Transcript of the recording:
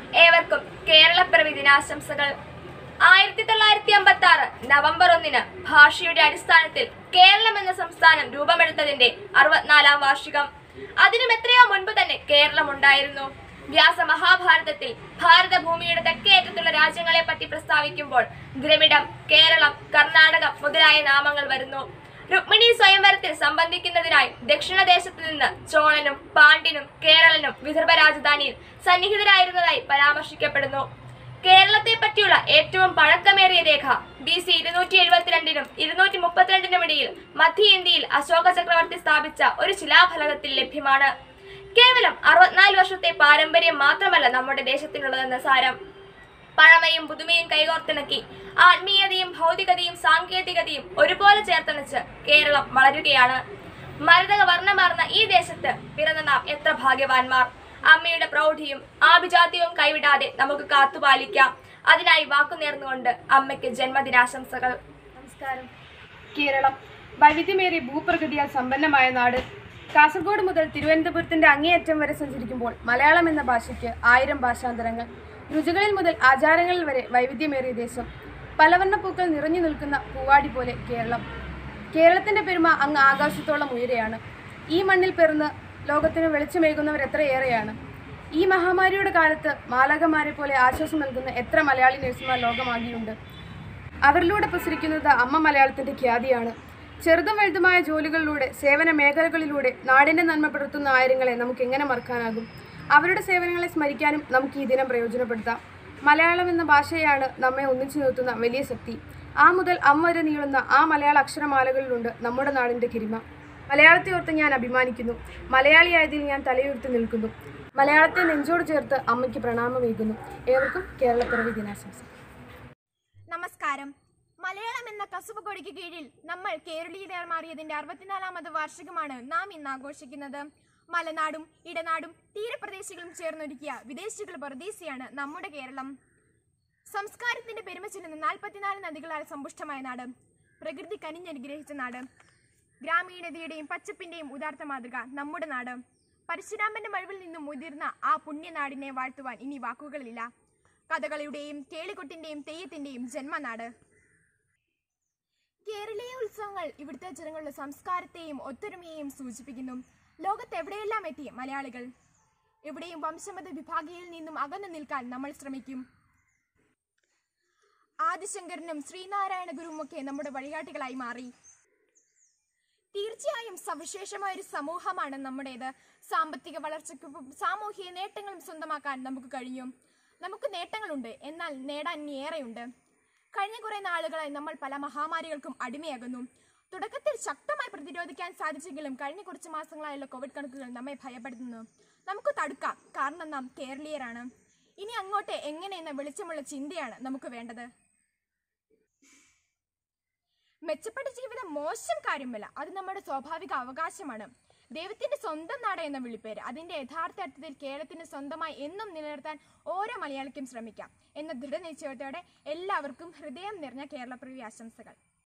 ഏവർക്കും കേരളപ്പിറവി ദിനാശംസകൾ ആയിരത്തി തൊള്ളായിരത്തി അമ്പത്തി ആറ് നവംബർ ഒന്നിന് ഭാഷയുടെ അടിസ്ഥാനത്തിൽ കേരളം എന്ന സംസ്ഥാനം രൂപമെടുത്തതിന്റെ അറുപത്തിനാലാം വാർഷികം അതിനും എത്രയോ മുൻപ് തന്നെ കേരളം ഉണ്ടായിരുന്നു വ്യാസ മഹാഭാരതത്തിൽ ഭാരതഭൂമിയുടെ തെക്കേയറ്റത്തുള്ള രാജ്യങ്ങളെ പറ്റി പ്രസ്താവിക്കുമ്പോൾ ദ്രവിഡം കേരളം കർണാടകം മുതലായ നാമങ്ങൾ വരുന്നു രുക്മിണി സ്വയംവരത്തിൽ സംബന്ധിക്കുന്നതിനായി ദക്ഷിണദേശത്ത് നിന്ന് ചോളനും പാണ്ഡ്യനും കേരളനും വിദർഭ രാജധാനിയിൽ സന്നിഹിതരായിരുന്നതായി പരാമർശിക്കപ്പെടുന്നു കേരളത്തെ പറ്റിയുള്ള ഏറ്റവും പഴക്കമേറിയ രേഖ ബി സി ഇരുന്നൂറ്റി എഴുപത്തിരണ്ടിനും ഇരുന്നൂറ്റി മുപ്പത്തിരണ്ടിനും ഇടയിൽ മധ്യ ഇന്ത്യയിൽ അശോക ചക്രവർത്തി സ്ഥാപിച്ച ഒരു ശിലാഫലകത്തിൽ ലഭ്യമാണ് കേവലം അറുപത്തിനാല് വർഷത്തെ പാരമ്പര്യം മാത്രമല്ല നമ്മുടെ ദേശത്തിനുള്ളതെന്ന സാരം പഴമയും പുതുമയും കൈകോർത്തിണക്കി ആത്മീയതയും ഭൗതികതയും സാങ്കേതികതയും ഒരുപോലെ ചേർത്തണച്ച് കേരളം വളരുകയാണ് മരതക വർണ്ണമാർന്ന ഈ ദേശത്ത് പിറന്ന നാം എത്ര ഭാഗ്യവാന്മാർ അമ്മയുടെ പ്രൗഢിയും ആഭിജാത്യവും കൈവിടാതെ നമുക്ക് കാത്തുപാലിക്കാം അതിനായി വാക്കു നേർന്നുകൊണ്ട് അമ്മയ്ക്ക് ജന്മദിനാശംസകൾ നമസ്കാരം കേരളം വൈവിധ്യമേറിയ ഭൂപ്രകൃതിയാൽ സമ്പന്നമായ നാട് കാസർഗോഡ് മുതൽ തിരുവനന്തപുരത്തിന്റെ അങ്ങേയറ്റം വരെ സഞ്ചരിക്കുമ്പോൾ മലയാളം എന്ന ഭാഷയ്ക്ക് ആയിരം ഭാഷാന്തരങ്ങൾ രുചികളിൽ മുതൽ ആചാരങ്ങളിൽ വരെ വൈവിധ്യമേറിയ ദേശം പലവർണ്ണ പൂക്കൾ നിറഞ്ഞു നിൽക്കുന്ന പൂവാടി പോലെ കേരളം കേരളത്തിന്റെ പെരുമ അങ്ങ് ആകാശത്തോളം ഉയരെയാണ് ഈ മണ്ണിൽ പിറന്ന് ലോകത്തിന് വെളിച്ചമേകുന്നവർ എത്രയേറെയാണ് ഈ മഹാമാരിയുടെ കാലത്ത് മാലകമാരെ പോലെ ആശ്വാസം നൽകുന്ന എത്ര മലയാളി നഴ്സുമാർ ലോകമാകിയുണ്ട് അവരിലൂടെ പ്രസരിക്കുന്നത് അമ്മ മലയാളത്തിന്റെ ഖ്യാതിയാണ് ചെറുതും വലുതുമായ ജോലികളിലൂടെ സേവന മേഖലകളിലൂടെ നാടിന്റെ നന്മ പടർത്തുന്ന ആയിരങ്ങളെ നമുക്ക് എങ്ങനെ മറക്കാനാകും അവരുടെ സേവനങ്ങളെ സ്മരിക്കാനും നമുക്ക് ഈ ദിനം പ്രയോജനപ്പെടുത്താം മലയാളം എന്ന ഭാഷയാണ് നമ്മെ ഒന്നിച്ചു നിർത്തുന്ന വലിയ ശക്തി ആ മുതൽ അം വരെ നീളുന്ന ആ മലയാള അക്ഷരമാലകളിലുണ്ട് നമ്മുടെ നാടിന്റെ കിരിമ മലയാളത്തെ ഓർത്ത് ഞാൻ അഭിമാനിക്കുന്നു മലയാളിയായതിൽ ഞാൻ തലയുയർത്തി നിൽക്കുന്നു മലയാളത്തെ നെഞ്ചോട് ചേർത്ത് അമ്മയ്ക്ക് പ്രണാമമേകുന്നു ഏവർക്കും കേരളപ്പിറവി ദിനാശംസ നമസ്കാരം മലയാളം എന്ന കസുബ് കൊടിക്ക് കീഴിൽ നമ്മൾ കേരളീയർ മാറിയതിന്റെ അറുപത്തിനാലാമത് വാർഷികമാണ് നാം ഇന്ന് ആഘോഷിക്കുന്നത് മലനാടും ഇടനാടും തീരപ്രദേശങ്ങളും ചേർന്നൊരുക്കിയ വിദേശികൾ പരദേശിയാണ് നമ്മുടെ കേരളം സംസ്കാരത്തിന്റെ പെരുമച്ചിരുന്ന നാൽപ്പത്തിനാല് നദികളാൽ സമ്പുഷ്ടമായ നാട് പ്രകൃതി കനിഞ്ഞനുഗ്രഹിച്ച നാട് ഗ്രാമീണതയുടെയും പച്ചപ്പിന്റെയും ഉദാർത്ത മാതൃക നമ്മുടെ നാട് പരശുരാമന്റെ മഴവിൽ നിന്നും മുതിർന്ന ആ പുണ്യനാടിനെ വാഴ്ത്തുവാൻ ഇനി വാക്കുകളില്ല കഥകളുടെയും കേളികൊട്ടിന്റെയും തെയ്യത്തിന്റെയും ജന്മനാട് കേരളീയ ഉത്സവങ്ങൾ ഇവിടുത്തെ ജനങ്ങളുടെ സംസ്കാരത്തെയും ഒത്തൊരുമയെയും സൂചിപ്പിക്കുന്നു ലോകത്ത് എവിടെയെല്ലാം എത്തി മലയാളികൾ എവിടെയും വംശമത വിഭാഗയിൽ നിന്നും അകന്നു നിൽക്കാൻ നമ്മൾ ശ്രമിക്കും ആദിശങ്കരനും ശ്രീനാരായണ ഗുരുവുമൊക്കെ നമ്മുടെ വഴികാട്ടികളായി മാറി തീർച്ചയായും സവിശേഷമായ ഒരു സമൂഹമാണ് നമ്മുടേത് സാമ്പത്തിക വളർച്ചയ്ക്കൊപ്പം സാമൂഹിക നേട്ടങ്ങളും സ്വന്തമാക്കാൻ നമുക്ക് കഴിഞ്ഞു നമുക്ക് നേട്ടങ്ങളുണ്ട് എന്നാൽ നേടാൻ ഇനി ഏറെയുണ്ട് കഴിഞ്ഞ കുറെ നാളുകളായി നമ്മൾ പല മഹാമാരികൾക്കും അടിമയാകുന്നു തുടക്കത്തിൽ ശക്തമായി പ്രതിരോധിക്കാൻ സാധിച്ചെങ്കിലും കഴിഞ്ഞ കുറച്ച് മാസങ്ങളായുള്ള കോവിഡ് കണക്കുകൾ നമ്മെ ഭയപ്പെടുത്തുന്നു നമുക്ക് തടുക്കാം കാരണം നാം കേരളീയരാണ് ഇനി അങ്ങോട്ട് എങ്ങനെയെന്ന വെളിച്ചമുള്ള ചിന്തയാണ് നമുക്ക് വേണ്ടത് മെച്ചപ്പെട്ട ജീവിതം മോശം കാര്യമല്ല അത് നമ്മുടെ സ്വാഭാവിക അവകാശമാണ് ദൈവത്തിന്റെ സ്വന്തം നാട് എന്ന വിളിപ്പേര് അതിന്റെ യഥാർത്ഥ അർത്ഥത്തിൽ കേരളത്തിന് സ്വന്തമായി എന്നും നിലനിർത്താൻ ഓരോ മലയാളിക്കും ശ്രമിക്കാം എന്ന ദൃഢനിശ്ചയത്തോടെ എല്ലാവർക്കും ഹൃദയം നിറഞ്ഞ കേരളപ്രവി ആശംസകൾ